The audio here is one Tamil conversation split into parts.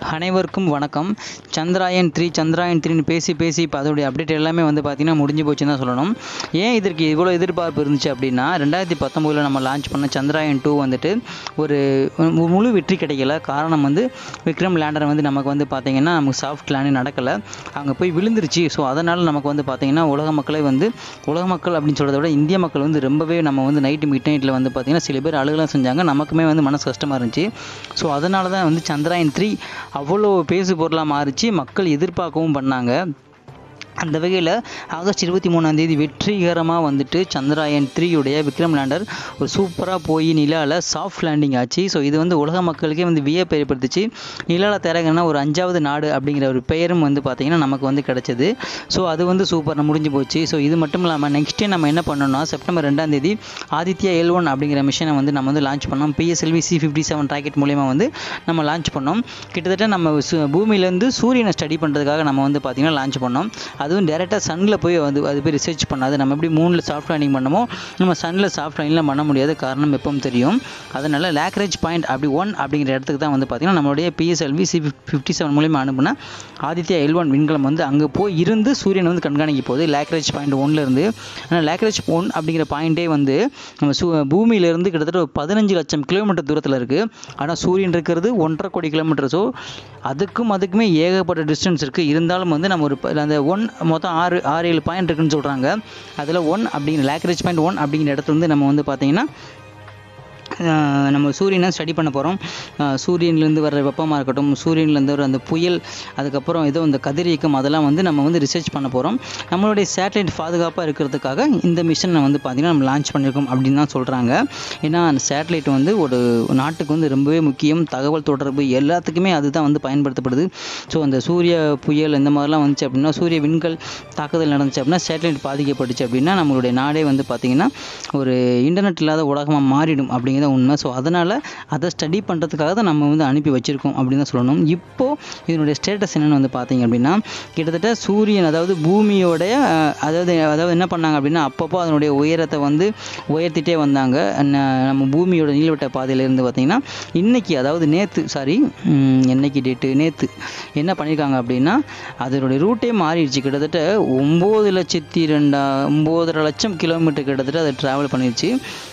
அனைவருக்கும் வணக்கம் சந்திராயன் த்ரீ சந்திராயன் த்ரீன்னு பேசி பேசி இப்போ அதோடைய அப்டேட் எல்லாமே வந்து பார்த்திங்கன்னா முடிஞ்சு போச்சுன்னு தான் சொல்லணும் ஏன் இதற்கு இவ்வளோ எதிர்பார்ப்பு இருந்துச்சு அப்படின்னா ரெண்டாயிரத்தி பத்தொம்போதில் நம்ம லான்ச் பண்ண சந்திராயன் டூ வந்துட்டு ஒரு மு- முழு வெற்றி கிடைக்கல காரணம் வந்து விக்ரம் லேண்டர் வந்து நமக்கு வந்து பார்த்திங்கன்னா நமக்கு சாஃப்ட் லேண்டிங் நடக்கலை அங்கே போய் விழுந்துருச்சு ஸோ அதனால் நமக்கு வந்து பார்த்திங்கன்னா உலக மக்களே வந்து உலக மக்கள் அப்படின்னு சொல்கிறத விட இந்திய மக்கள் வந்து ரொம்பவே நம்ம வந்து நைட்டு மிட் நைட்டில் வந்து பார்த்திங்கன்னா சில பேர் அழுகலாம் செஞ்சாங்க நமக்குமே வந்து மனசு கஷ்டமாக இருந்துச்சு ஸோ அதனால தான் வந்து சந்திராயன் த்ரீ அவ்வளோ பேசு பொருளாக மாறிச்சு மக்கள் எதிர்பார்க்கவும் பண்ணாங்க அந்த வகையில் ஆகஸ்ட் இருபத்தி மூணாம் தேதி வெற்றிகரமாக வந்துட்டு சந்திராயன் த்ரீயுடைய விக்ரம் லேண்டர் ஒரு சூப்பராக போய் நிலாவில் சாஃப்ட் லேண்டிங் ஆச்சு ஸோ இது வந்து உலக மக்களுக்கே வந்து வியப்பை ஏற்படுத்துச்சு நிலாவில் திறகுனா ஒரு அஞ்சாவது நாடு அப்படிங்கிற ஒரு பெயரும் வந்து பார்த்திங்கன்னா நமக்கு வந்து கிடச்சிது ஸோ அது வந்து சூப்பர் முடிஞ்சு போச்சு ஸோ இது மட்டும் இல்லாமல் நெக்ஸ்ட்டே நம்ம என்ன பண்ணோம்னா செப்டம்பர் ரெண்டாம் தேதி ஆதித்யா எல் ஒன் அப்படிங்கிற மிஷனை வந்து நம்ம வந்து லான்ச் பண்ணோம் PSLV C fifty seven rocket மூலயமா வந்து நம்ம லான்ச் பண்ணோம் கிட்டத்தட்ட நம்ம சு- பூமியிலேருந்து சூரியனை ஸ்டடி பண்ணுறதுக்காக நம்ம வந்து பார்த்திங்கன்னா லான்ச் பண்ணோம் அதுவும் டேரெக்டாக சன்னில் போய் வந்து அது போய் ரிசர்ச் பண்ணாது நம்ம எப்படி மூணில் சாஃப்ட் லேண்டிங் பண்ணமோ நம்ம சன்னில் சாஃப்ட் லேண்டிங்லாம் பண்ண முடியாது காரணம் எப்பவும் தெரியும் அதனால் லேக்ரேஜ் பாயிண்ட் அப்படி ஒன் அப்படிங்கிற இடத்துக்கு தான் வந்து பார்த்திங்கன்னா நம்மளுடைய பிஎஸ்எல்வி சி ஃபிஃப்டி செவன் மூலியமாக அனுப்புனா ஆதித்யா எல் ஒன் விண்கலம் வந்து அங்கே போய் இருந்து சூரியனை வந்து கண்காணிக்க போகுது லேக்ரேஜ் பாயிண்ட் ஒன்ல இருந்து ஆனால் லேக்ரேஜ் ஒன் அப்படிங்கிற பாயிண்டே வந்து நம்ம சூ பூமியிலேருந்து கிட்டத்தட்ட ஒரு பதினஞ்சு லட்சம் கிலோமீட்டர் தூரத்தில் இருக்குது ஆனால் சூரியன் இருக்கிறது ஒன்றரை கோடி கிலோமீட்டர் ஸோ அதுக்கும் அதுக்குமே ஏகப்பட்ட டிஸ்டன்ஸ் இருக்குது இருந்தாலும் வந்து நம்ம ஒரு ப- அந்த ஒன் மொத்தம் ஆறு ஆறு ஏழு பாயிண்ட் இருக்குன்னு சொல்கிறாங்க அதில் ஒன் அப்படிங்கிற லேக்ரேஜ் பாயிண்ட் ஒன் அப்படிங்கிற இடத்துல வந்து நம்ம வந்து பார்த்தீங்கன்னா ஆஹ் நம்ம சூரியனை ஸ்டடி பண்ண போகிறோம் சூரியன்லேருந்து வர்ற வெப்பமாக இருக்கட்டும் சூரியன்லேருந்து வர அந்த புயல் அதுக்கப்புறம் ஏதோ இந்த கதிரியக்கம் அதெல்லாம் வந்து நம்ம வந்து ரிசர்ச் பண்ண போகிறோம் நம்மளுடைய சேட்டலைட் பாதுகாப்பாக இருக்கிறதுக்காக இந்த மிஷனை வந்து பார்த்திங்கன்னா நம்ம லான்ச் பண்ணியிருக்கோம் அப்படின்னு தான் சொல்கிறாங்க ஏன்னா அந்த சேட்டலைட் வந்து ஒரு நாட்டுக்கு வந்து ரொம்பவே முக்கியம் தகவல் தொடர்பு எல்லாத்துக்குமே அதுதான் வந்து பயன்படுத்தப்படுது ஸோ அந்த சூரிய புயல் இந்த மாதிரிலாம் வந்துச்சு அப்படின்னா சூரிய விண்கல் தாக்குதல் நடந்துச்சு அப்படின்னா சேட்டலைட் பாதிக்கப்பட்டுச்சு அப்படின்னா நம்மளுடைய நாடே வந்து பார்த்திங்கன்னா ஒரு இன்டர்நெட் இல்லாத உலகமாக மாறிடும் அப்படிங்கிறத உண்மை ஸோ அதனால் அதை ஸ்டடி பண்ணுறதுக்காக தான் நம்ம வந்து அனுப்பி வச்சுருக்கோம் அப்படின்னு தான் சொல்லணும் இப்போது இதனுடைய ஸ்டேட்டஸ் என்னென்னு வந்து பார்த்தீங்க அப்படின்னா கிட்டத்தட்ட சூரியன் அதாவது பூமியோடைய அஹ், அதாவது அதாவது என்ன பண்ணாங்க அப்படின்னா அப்பப்போ அதனுடைய உயரத்தை வந்து உயர்த்திட்டே வந்தாங்க ந- நம்ம பூமியோட நீள்வட்ட பாதையிலேருந்து பார்த்தீங்கன்னா இன்னைக்கு அதாவது நேற்று சாரி என்னைக்கு டேட்டு நேற்று என்ன பண்ணியிருக்காங்க அப்படின்னா அதனுடைய ரூட்டே மாறிடுச்சு கிட்டத்தட்ட ஒம்பது லட்சத்தி ரெண்டா ஒம்போதரை லட்சம் கிலோமீட்டர் கிட்டத்தட்ட அதை ட்ராவல் பண்ணிடுச்சு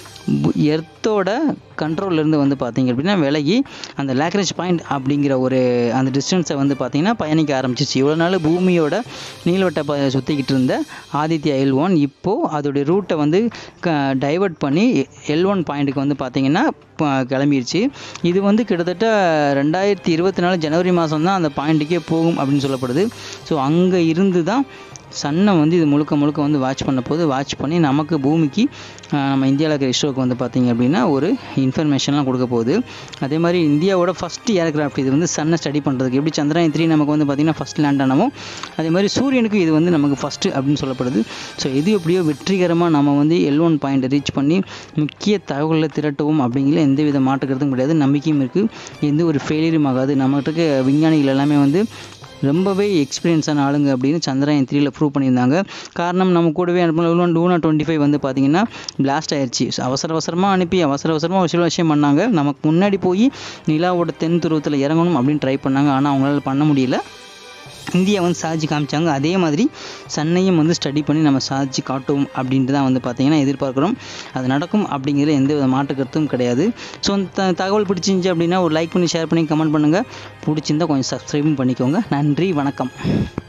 எர்த்தோட கண்ட்ரோல்லேருந்து வந்து பார்த்தீங்க அப்படின்னா விலகி அந்த லேக்ரேஜ் பாயிண்ட் அப்படிங்கிற ஒரு அந்த டிஸ்டன்ஸை வந்து பார்த்தீங்கன்னா பயணிக்க ஆரம்பிச்சிச்சு இவ்வளோ நாள் பூமியோட நீள்வட்ட பாதையை சுற்றிக்கிட்டு இருந்த ஆதித்யா எல் ஒன் இப்போது அதோடைய ரூட்டை வந்து க டைவர்ட் பண்ணி எல் ஒன் பாயிண்ட்டுக்கு வந்து பார்த்தீங்கன்னா ப- கிளம்பிருச்சு இது வந்து கிட்டத்தட்ட ரெண்டாயிரத்தி இருபத்தி நாலு ஜனவரி மாதம் தான் அந்த பாயிண்ட்டுக்கே போகும் அப்படின்னு சொல்லப்படுது ஸோ அங்கே இருந்து தான் சன்னை வந்து இது முழுக்க முழுக்க வந்து வாட்ச் பண்ண போது வாட்ச் பண்ணி நமக்கு பூமிக்கு ஆஹ், நம்ம இந்தியாவில் இருக்கிற இஸ்ரோக்கு வந்து பார்த்தீங்க அப்படின்னா ஒரு இன்ஃபர்மேஷன்லாம் கொடுக்க போகுது அதே மாதிரி இந்தியாவோட ஃபஸ்ட் ஏர்கிராஃப்ட் இது வந்து சன்னை ஸ்டடி பண்ணுறதுக்கு எப்படி சந்திராயன் த்ரீ நமக்கு வந்து பார்த்திங்கன்னா ஃபஸ்ட் லேண்ட் ஆனமோ அதே மாதிரி சூரியனுக்கு இது வந்து நமக்கு ஃபஸ்ட்டு அப்படின்னு சொல்லப்படுது ஸோ எது எப்படியோ வெற்றிகரமாக நம்ம வந்து எல் ஒன் பாயிண்ட் ரீச் பண்ணி முக்கிய தகவல்களை திரட்டுவோம் அப்படிங்கிற எந்த வித மாற்றுக்கிறதும் கிடையாது நம்பிக்கையும் இருக்குது எந்த ஒரு ஃபெயிலியரும் ஆகாது நம்மகிட்ட இருக்க விஞ்ஞானிகள் எல்லாமே வந்து ரொம்பவே எக்ஸ்பீரியன்ஸான ஆளுங்க அப்படின்னு சந்திராயன் த்ரீல ப்ரூவ் பண்ணியிருந்தாங்க காரணம் நம்ம கூடவே அனுப்பின லூனா டுவெண்ட்டி ஃபைவ் வந்து பார்த்தீங்கன்னா பிளாஸ்ட் ஆயிடுச்சு So, அவசர அவசரமாக அனுப்பி அவசர அவசரமாக ஒரு சில விஷயம் பண்ணாங்க நமக்கு முன்னாடி போய் நிலாவோட தென் துருவத்தில் இறங்கணும் அப்படின்னு ட்ரை பண்ணாங்க ஆனால் அவங்களால பண்ண முடியல இந்தியா வந்து சாதிச்சு காமிச்சாங்க அதே மாதிரி சன்னையும் வந்து ஸ்டடி பண்ணி நம்ம சாதிச்சு காட்டுவோம் அப்படின்ட்டு தான் வந்து பார்த்தீங்கன்னா எதிர்பார்க்குறோம் அது நடக்கும் அப்படிங்கிற எந்த வித மாற்று கருத்தும் கிடையாது ஸோ அந்த தகவல் பிடிச்சிருந்துச்சு அப்படின்னா ஒரு லைக் பண்ணி ஷேர் பண்ணி கமெண்ட் பண்ணுங்கள் பிடிச்சிருந்தா கொஞ்சம் சப்ஸ்கிரைபும் பண்ணிக்கோங்க நன்றி வணக்கம்